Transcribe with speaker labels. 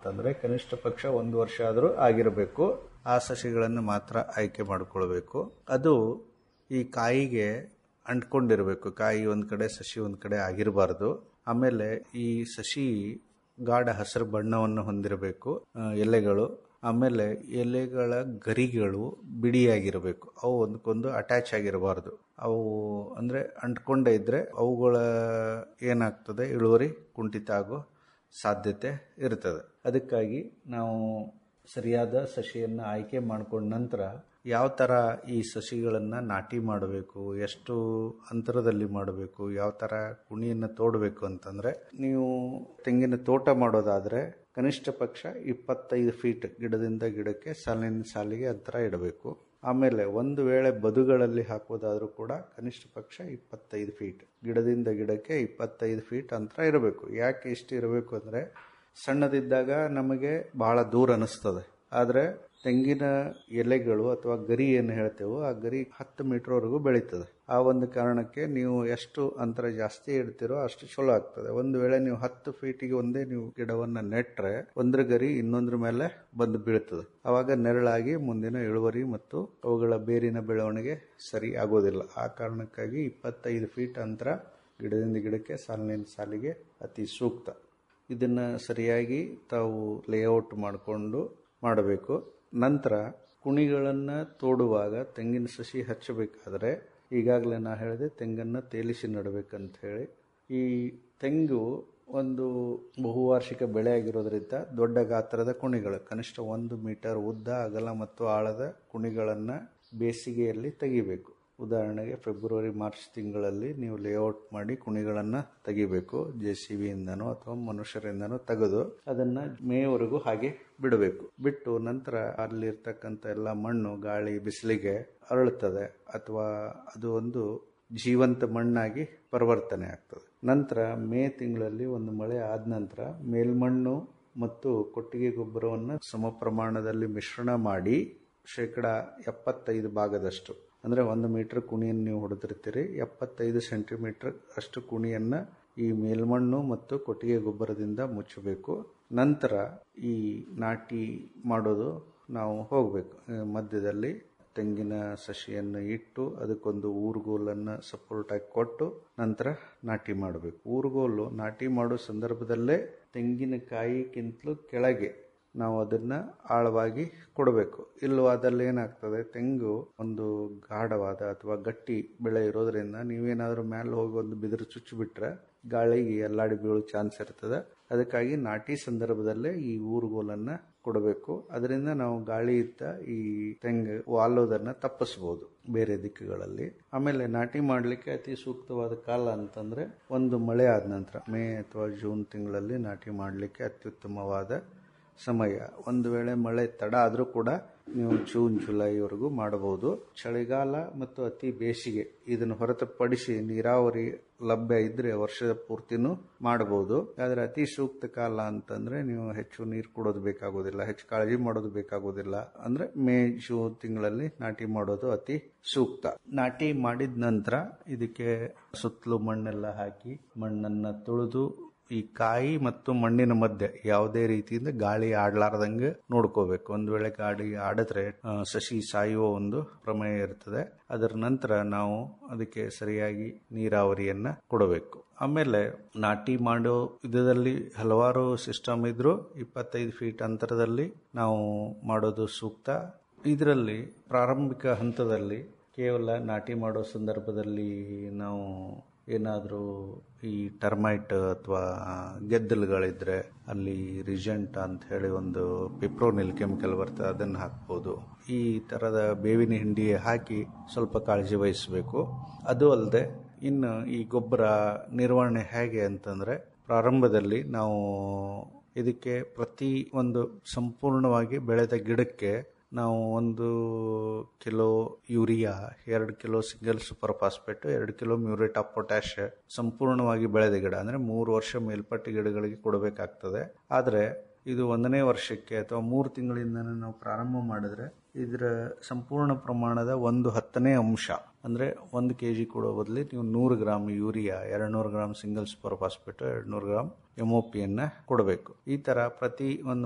Speaker 1: ಅಂತಂದ್ರೆ ಕನಿಷ್ಠ ಪಕ್ಷ ಒಂದು ವರ್ಷ ಆದರೂ ಆಗಿರಬೇಕು ಆ ಸಸಿಗಳನ್ನು ಮಾತ್ರ ಆಯ್ಕೆ ಮಾಡಿಕೊಳ್ಬೇಕು ಅದು ಈ ಕಾಯಿಗೆ ಅಂಟ್ಕೊಂಡಿರಬೇಕು ಕಾಯಿ ಒಂದು ಕಡೆ ಸಸಿ ಒಂದು ಕಡೆ ಆಗಿರಬಾರ್ದು ಆಮೇಲೆ ಈ ಸಸಿ ಗಾಢ ಹಸಿರು ಬಣ್ಣವನ್ನು ಹೊಂದಿರಬೇಕು ಆ, ಎಲೆಗಳು ಆಮೇಲೆ ಎಲೆಗಳ ಗರಿಗಳು ಬಿಡಿಯಾಗಿರಬೇಕು ಅವು ಒಂದಕ್ಕೊಂದು ಅಟ್ಯಾಚ್ ಆಗಿರಬಾರ್ದು ಅವು ಅಂದ್ರೆ ಅಂಟ್ಕೊಂಡೇ ಇದ್ರೆ ಅವುಗಳ ಏನಾಗ್ತದೆ ಇಳುವರಿ ಕುಂಠಿತ ಆಗೋ ಸಾಧ್ಯತೆ ಇರ್ತದೆ ಅದಕ್ಕಾಗಿ ನಾವು ಸರಿಯಾದ ಸಸಿಯನ್ನು ಆಯ್ಕೆ ಮಾಡ್ಕೊಂಡ ನಂತರ ಯಾವ ಥರ ಈ ಸಸಿಗಳನ್ನು ನಾಟಿ ಮಾಡಬೇಕು ಎಷ್ಟು ಅಂತರದಲ್ಲಿ ಮಾಡಬೇಕು ಯಾವ ಥರ ಕುಣಿಯನ್ನು ತೋಡಬೇಕು ಅಂತಂದರೆ ನೀವು ತೆಂಗಿನ ತೋಟ ಮಾಡೋದಾದರೆ ಕನಿಷ್ಠ ಪಕ್ಷ ಇಪ್ಪತ್ತೈದು ಫೀಟ್ ಗಿಡದಿಂದ ಗಿಡಕ್ಕೆ ಸಾಲಿನ ಸಾಲಿಗೆ ಅಂತರ ಇಡಬೇಕು ಆಮೇಲೆ ಒಂದು ವೇಳೆ ಬದುಗಳಲ್ಲಿ ಹಾಕೋದಾದರೂ ಕೂಡ ಕನಿಷ್ಠ ಪಕ್ಷ ಇಪ್ಪತ್ತೈದು ಫೀಟ್ ಗಿಡದಿಂದ ಗಿಡಕ್ಕೆ ಇಪ್ಪತ್ತೈದು ಫೀಟ್ ಅಂತರ ಇರಬೇಕು ಯಾಕೆ ಇಷ್ಟು ಇರಬೇಕು ಅಂದರೆ ಸಣ್ಣದಿದ್ದಾಗ ನಮಗೆ ಬಹಳ ದೂರ ಅನಿಸ್ತದೆ ಆದರೆ ತೆಂಗಿನ ಎಲೆಗಳು ಅಥವಾ ಗರಿ ಏನು ಹೇಳ್ತೇವೋ ಆ ಗರಿ ಹತ್ತು ಮೀಟರ್ವರೆಗೂ ಬೆಳೀತದೆ ಆ ಒಂದು ಕಾರಣಕ್ಕೆ ನೀವು ಎಷ್ಟು ಅಂತರ ಜಾಸ್ತಿ ಇಡ್ತೀರೋ ಅಷ್ಟು ಚಲೋ ಆಗ್ತದೆ ಒಂದು ವೇಳೆ ನೀವು ಹತ್ತು ಫೀಟಿಗೆ ಒಂದೇ ನೀವು ಗಿಡವನ್ನು ನೆಟ್ರೆ ಒಂದ್ರ ಗರಿ ಇನ್ನೊಂದ್ರ ಮೇಲೆ ಬಂದು ಬೀಳ್ತದೆ ಅವಾಗ ನೆರಳಾಗಿ ಮುಂದಿನ ಇಳುವರಿ ಮತ್ತು ಅವುಗಳ ಬೇರಿನ ಬೆಳವಣಿಗೆ ಸರಿ ಆಗೋದಿಲ್ಲ ಆ ಕಾರಣಕ್ಕಾಗಿ ಇಪ್ಪತ್ತೈದು ಫೀಟ್ ಅಂತರ ಗಿಡದಿಂದ ಗಿಡಕ್ಕೆ ಸಾಲಿನ ಸಾಲಿಗೆ ಅತಿ ಸೂಕ್ತ ಇದನ್ನು ಸರಿಯಾಗಿ ತಾವು ಲೇಔಟ್ ಮಾಡಿಕೊಂಡು ಮಾಡಬೇಕು ನಂತರ ಕುಣಿಗಳನ್ನು ತೋಡುವಾಗ ತೆಂಗಿನ ಸಸಿ ಹಚ್ಚಬೇಕಾದ್ರೆ ಈಗಾಗಲೇ ನಾ ಹೇಳಿದೆ ತೆಂಗನ್ನು ತೇಲಿಸಿ ನಡಬೇಕಂತ ಹೇಳಿ ಈ ತೆಂಗು ಒಂದು ಬಹುವಾರ್ಷಿಕ ಬೆಳೆ ಆಗಿರೋದ್ರಿಂದ ದೊಡ್ಡ ಗಾತ್ರದ ಕುಣಿಗಳು ಕನಿಷ್ಠ ಒಂದು ಮೀಟರ್ ಉದ್ದ ಅಗಲ ಮತ್ತು ಆಳದ ಕುಣಿಗಳನ್ನು ಬೇಸಿಗೆಯಲ್ಲಿ ತೆಗಿಬೇಕು ಉದಾಹರಣೆಗೆ ಫೆಬ್ರವರಿ ಮಾರ್ಚ್ ತಿಂಗಳಲ್ಲಿ ನೀವು ಲೇಔಟ್ ಮಾಡಿ ಕುಣಿಗಳನ್ನು ತೆಗಿಬೇಕು ಜೆ ಸಿ ಬಿಯಿಂದನೋ ಅಥವಾ ಮನುಷ್ಯರಿಂದನೋ ತೆಗೆದು ಅದನ್ನು ಮೇವರೆಗೂ ಹಾಗೆ ಬಿಡಬೇಕು ಬಿಟ್ಟು ನಂತರ ಅಲ್ಲಿರ್ತಕ್ಕಂಥ ಎಲ್ಲ ಮಣ್ಣು ಗಾಳಿ ಬಿಸಿಲಿಗೆ ಅರಳುತ್ತದೆ ಅಥವಾ ಅದು ಒಂದು ಜೀವಂತ ಮಣ್ಣಾಗಿ ಪರಿವರ್ತನೆ ಆಗ್ತದೆ ನಂತರ ಮೇ ತಿಂಗಳಲ್ಲಿ ಒಂದು ಮಳೆ ಆದ ನಂತರ ಮೇಲ್ಮಣ್ಣು ಮತ್ತು ಕೊಟ್ಟಿಗೆ ಗೊಬ್ಬರವನ್ನು ಸಮ ಪ್ರಮಾಣದಲ್ಲಿ ಮಿಶ್ರಣ ಮಾಡಿ ಶೇಕಡ ಎಪ್ಪತ್ತೈದು ಭಾಗದಷ್ಟು ಅಂದರೆ ಒಂದು ಮೀಟರ್ ಕುಣಿಯನ್ನು ನೀವು ಹೊಡೆದಿರ್ತೀರಿ ಎಪ್ಪತ್ತೈದು ಸೆಂಟಿಮೀಟರ್ ಅಷ್ಟು ಕುಣಿಯನ್ನು ಈ ಮೇಲ್ಮಣ್ಣು ಮತ್ತು ಕೊಟ್ಟಿಗೆ ಗೊಬ್ಬರದಿಂದ ಮುಚ್ಚಬೇಕು ನಂತರ ಈ ನಾಟಿ ಮಾಡೋದು ನಾವು ಹೋಗಬೇಕು ಮಧ್ಯದಲ್ಲಿ ತೆಂಗಿನ ಸಸಿಯನ್ನು ಇಟ್ಟು ಅದಕ್ಕೊಂದು ಊರುಗೋಲನ್ನು ಸಪೋರ್ಟ್ ಆಗಿ ಕೊಟ್ಟು ನಂತರ ನಾಟಿ ಮಾಡಬೇಕು ಊರುಗೋಲು ನಾಟಿ ಮಾಡೋ ಸಂದರ್ಭದಲ್ಲೇ ತೆಂಗಿನಕಾಯಿಗಿಂತಲೂ ಕೆಳಗೆ ನಾವು ಅದನ್ನ ಆಳವಾಗಿ ಕೊಡಬೇಕು ಇಲ್ಲವಾದಲ್ಲಿ ಏನಾಗ್ತದೆ ತೆಂಗು ಒಂದು ಗಾಢವಾದ ಅಥವಾ ಗಟ್ಟಿ ಬೆಳೆ ಇರೋದ್ರಿಂದ ನೀವೇನಾದ್ರೂ ಮೇಲೆ ಹೋಗಿ ಒಂದು ಬಿದಿರು ಚುಚ್ಚು ಬಿಟ್ರೆ ಗಾಳಿಗೆ ಎಲ್ಲಾಡಿ ಬೀಳೋ ಚಾನ್ಸ್ ಇರ್ತದೆ ಅದಕ್ಕಾಗಿ ನಾಟಿ ಸಂದರ್ಭದಲ್ಲೇ ಈ ಊರುಗೋಲನ್ನ ಕೊಡಬೇಕು ಅದರಿಂದ ನಾವು ಗಾಳಿ ಇದ್ದ ಈ ತೆಂಗು ವಾಲೋದನ್ನ ತಪ್ಪಿಸಬಹುದು ಬೇರೆ ದಿಕ್ಕುಗಳಲ್ಲಿ ಆಮೇಲೆ ನಾಟಿ ಮಾಡಲಿಕ್ಕೆ ಅತಿ ಸೂಕ್ತವಾದ ಕಾಲ ಅಂತಂದ್ರೆ ಒಂದು ಮಳೆ ಆದ ನಂತರ ಮೇ ಅಥವಾ ಜೂನ್ ತಿಂಗಳಲ್ಲಿ ನಾಟಿ ಮಾಡಲಿಕ್ಕೆ ಅತ್ಯುತ್ತಮವಾದ ಸಮಯ ಒಂದು ವೇಳೆ ಮಳೆ ತಡ ಆದರೂ ಕೂಡ ನೀವು ಜೂನ್ ಜುಲೈವರೆಗೂ ಮಾಡಬಹುದು ಚಳಿಗಾಲ ಮತ್ತು ಅತಿ ಬೇಸಿಗೆ ಇದನ್ನು ಹೊರತುಪಡಿಸಿ ನೀರಾವರಿ ಲಭ್ಯ ಇದ್ರೆ ವರ್ಷದ ಪೂರ್ತಿನೂ ಮಾಡಬಹುದು ಆದರೆ ಅತಿ ಸೂಕ್ತ ಕಾಲ ಅಂತಂದ್ರೆ ನೀವು ಹೆಚ್ಚು ನೀರು ಕೊಡೋದು ಬೇಕಾಗೋದಿಲ್ಲ ಹೆಚ್ಚು ಕಾಳಜಿ ಮಾಡೋದು ಬೇಕಾಗೋದಿಲ್ಲ ಅಂದ್ರೆ ಮೇ ಜೂನ್ ತಿಂಗಳಲ್ಲಿ ನಾಟಿ ಮಾಡೋದು ಅತಿ ಸೂಕ್ತ ನಾಟಿ ಮಾಡಿದ ನಂತರ ಇದಕ್ಕೆ ಸುತ್ತಲೂ ಮಣ್ಣೆಲ್ಲ ಹಾಕಿ ಮಣ್ಣನ್ನ ತುಳಿದು ಈ ಕಾಯಿ ಮತ್ತು ಮಣ್ಣಿನ ಮಧ್ಯೆ ಯಾವುದೇ ರೀತಿಯಿಂದ ಗಾಳಿ ಆಡ್ಲಾರ್ದಂಗೆ ನೋಡ್ಕೋಬೇಕು ಒಂದು ವೇಳೆ ಗಾಳಿ ಆಡಿದ್ರೆ ಆ, ಸಸಿ ಸಾಯುವ ಒಂದು ಪ್ರಮೇಯ ಇರ್ತದೆ ಅದರ ನಂತರ ನಾವು ಅದಕ್ಕೆ ಸರಿಯಾಗಿ ನೀರಾವರಿಯನ್ನ ಕೊಡಬೇಕು ಆಮೇಲೆ ನಾಟಿ ಮಾಡೋ ವಿಧದಲ್ಲಿ ಹಲವಾರು ಸಿಸ್ಟಮ್ ಇದ್ರು ಇಪ್ಪತ್ತೈದು ಫೀಟ್ ಅಂತರದಲ್ಲಿ ನಾವು ಮಾಡೋದು ಸೂಕ್ತ ಇದರಲ್ಲಿ ಪ್ರಾರಂಭಿಕ ಹಂತದಲ್ಲಿ ಕೇವಲ ನಾಟಿ ಮಾಡೋ ಸಂದರ್ಭದಲ್ಲಿ ನಾವು ಏನಾದರೂ ಈ ಟರ್ಮೈಟ್ ಅಥವಾ ಗೆದ್ದಲುಗಳಿದ್ರೆ ಅಲ್ಲಿ ರಿಜೆಂಟ್ ಅಂತ ಹೇಳಿ ಒಂದು ಪಿಪ್ರೋನಿಲ್ ಕೆಮಿಕಲ್ ಬರ್ತದೆ ಅದನ್ನು ಹಾಕ್ಬೋದು ಈ ಥರದ ಬೇವಿನ ಹಿಂಡಿ ಹಾಕಿ ಸ್ವಲ್ಪ ಕಾಳಜಿ ವಹಿಸಬೇಕು ಅದು ಅಲ್ಲದೆ ಇನ್ನು ಈ ಗೊಬ್ಬರ ನಿರ್ವಹಣೆ ಹೇಗೆ ಅಂತಂದರೆ ಪ್ರಾರಂಭದಲ್ಲಿ ನಾವು ಇದಕ್ಕೆ ಪ್ರತಿ ಒಂದು ಸಂಪೂರ್ಣವಾಗಿ ಬೆಳೆದ ಗಿಡಕ್ಕೆ ನಾವು ಒಂದು ಕಿಲೋ ಯೂರಿಯಾ ಎರಡು ಕಿಲೋ ಸಿಂಗಲ್ ಸೂಪರ್ ಫಾಸ್ಫೇಟ್ ಎರಡು ಕಿಲೋ ಮ್ಯೂರೇಟ್ ಆಫ್ ಪೊಟ್ಯಾಶ್ ಸಂಪೂರ್ಣವಾಗಿ ಬೆಳೆದ ಗಿಡ ಅಂದರೆ ಮೂರು ವರ್ಷ ಮೇಲ್ಪಟ್ಟ ಗಿಡಗಳಿಗೆ ಕೊಡಬೇಕಾಗ್ತದೆ ಆದರೆ ಇದು ಒಂದನೇ ವರ್ಷಕ್ಕೆ ಅಥವಾ ಮೂರು ತಿಂಗಳಿಂದ ನಾವು ಪ್ರಾರಂಭ ಮಾಡಿದ್ರೆ ಇದರ ಸಂಪೂರ್ಣ ಪ್ರಮಾಣದ ಒಂದು ಹತ್ತನೇ ಅಂಶ ಅಂದರೆ ಒಂದು ಕೆ ಜಿ ಕೊಡೋ ಬದಲಿ ನೀವು ನೂರು ಗ್ರಾಮ್ ಯೂರಿಯಾ ಎರಡು ನೂರು ಗ್ರಾಮ್ ಸಿಂಗಲ್ ಸೂಪರ್ ಫಾಸ್ಫೇಟ್ ಎರಡು ನೂರು ಗ್ರಾಮ್ ಎಮ್ ಒ ಪಿಯನ್ನು ಕೊಡಬೇಕು ಈ ಥರ ಪ್ರತಿ ಒಂದು